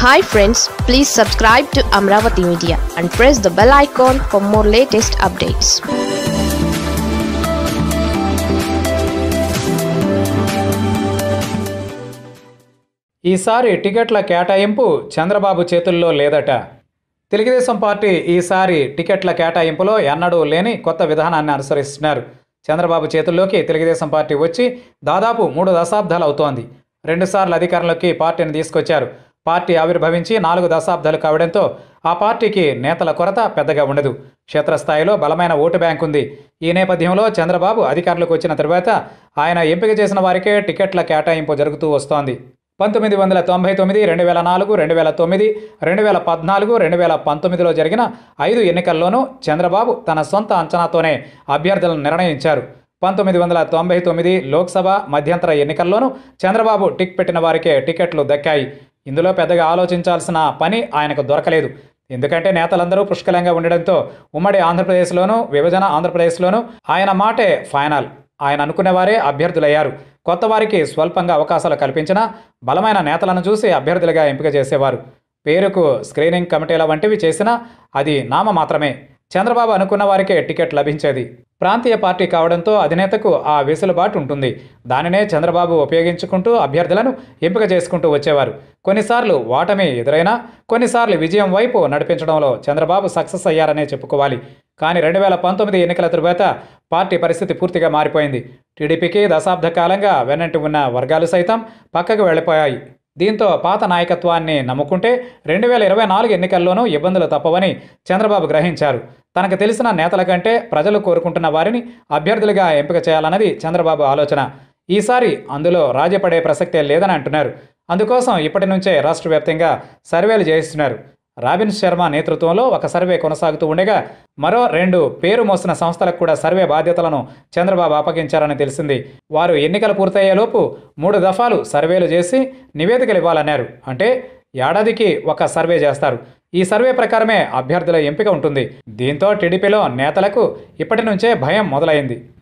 hi friends please subscribe to Amaravati media and press the bell icon for more latest updates ఈసారి టికెట్ల కేటాయింపు చంద్రబాబు చేతుల్లో లేదట తెలుగుదేశం పార్టీ ఈసారి టికెట్ల కేటాయింపులో ఎన్నడూ లేని కొత్త విధానాన్ని అనుసరిస్తున్నారు చంద్రబాబు చేతుల్లోకి తెలుగుదేశం పార్టీ వచ్చి దాదాపు మూడు దశాబ్దాలు అవుతోంది రెండుసార్లు అధికారంలోకి పార్టీని తీసుకొచ్చారు పార్టీ ఆవిర్భవించి నాలుగు దశాబ్దాలు కావడంతో ఆ పార్టీకి నేతల కొరత పెద్దగా ఉండదు క్షేత్రస్థాయిలో బలమైన ఓటు బ్యాంక్ ఉంది ఈ నేపథ్యంలో చంద్రబాబు అధికారంలోకి వచ్చిన తరువాత ఆయన ఎంపిక చేసిన వారికే టికెట్ల కేటాయింపు జరుగుతూ వస్తోంది పంతొమ్మిది వందల తొంభై తొమ్మిది రెండు వేల నాలుగు రెండు వేల తొమ్మిది రెండు వేల పద్నాలుగు రెండు వేల పంతొమ్మిదిలో జరిగిన ఐదు ఎన్నికల్లోనూ చంద్రబాబు తన సొంత అంచనాతోనే అభ్యర్థులను నిర్ణయించారు పంతొమ్మిది వందల తొంభై తొమ్మిది లోక్సభ మధ్యంతర ఎన్నికల్లోనూ చంద్రబాబు టిక్ పెట్టిన వారికే టికెట్లు దక్కాయి ఇందులో పెద్దగా ఆలోచించాల్సిన పని ఆయనకు దొరకలేదు ఎందుకంటే నేతలందరూ పుష్కలంగా ఉండడంతో ఉమ్మడి ఆంధ్రప్రదేశ్లోనూ విభజన ఆంధ్రప్రదేశ్లోనూ ఆయన మాటే ఫైనల్ ఆయన అనుకునేవారే అభ్యర్థులయ్యారు కొత్త వారికి స్వల్పంగా అవకాశాలు కల్పించినా బలమైన నేతలను చూసి అభ్యర్థులుగా ఎంపిక చేసేవారు పేరుకు స్క్రీనింగ్ కమిటీల వంటివి చేసినా అది నామ మాత్రమే చంద్రబాబు అనుకున్న వారికే టికెట్ లభించేది ప్రాంతీయ పార్టీ కావడంతో అధినేతకు ఆ వెసులుబాటు ఉంటుంది దానినే చంద్రబాబు ఉపయోగించుకుంటూ అభ్యర్థులను ఎంపిక చేసుకుంటూ వచ్చేవారు కొన్నిసార్లు ఓటమి ఎదురైనా కొన్నిసార్లు విజయం వైపు నడిపించడంలో చంద్రబాబు సక్సెస్ అయ్యారనే చెప్పుకోవాలి కానీ రెండు వేల పంతొమ్మిది ఎన్నికల తరువాత పార్టీ పరిస్థితి పూర్తిగా మారిపోయింది టీడీపీకి దశాబ్ద కాలంగా వెనంటి ఉన్న వర్గాలు సైతం పక్కకు వెళ్ళిపోయాయి దీంతో పాత నాయకత్వాన్ని నమ్ముకుంటే రెండు వేల ఇరవై నాలుగు ఎన్నికల్లోనూ ఇబ్బందులు తప్పవని చంద్రబాబు గ్రహించారు తనకు తెలిసిన నేతల కంటే ప్రజలు కోరుకుంటున్న వారిని అభ్యర్థులుగా ఎంపిక చేయాలన్నది చంద్రబాబు ఆలోచన ఈసారి అందులో రాజీపడే ప్రసక్తే లేదని అంటున్నారు అందుకోసం ఇప్పటి నుంచే రాష్ట్ర వ్యాప్తంగా సర్వేలు చేయిస్తున్నారు రాబిన్ శర్మ నేతృత్వంలో ఒక సర్వే కొనసాగుతూ ఉండగా మరో రెండు పేరు మోసిన సంస్థలకు కూడా సర్వే బాధ్యతలను చంద్రబాబు అప్పగించారని తెలిసింది వారు ఎన్నికలు పూర్తయ్యేలోపు మూడు దఫాలు సర్వేలు చేసి నివేదికలు ఇవ్వాలన్నారు అంటే ఏడాదికి ఒక సర్వే చేస్తారు ఈ సర్వే ప్రకారమే అభ్యర్థుల ఎంపిక ఉంటుంది దీంతో టీడీపీలో నేతలకు ఇప్పటి నుంచే భయం మొదలైంది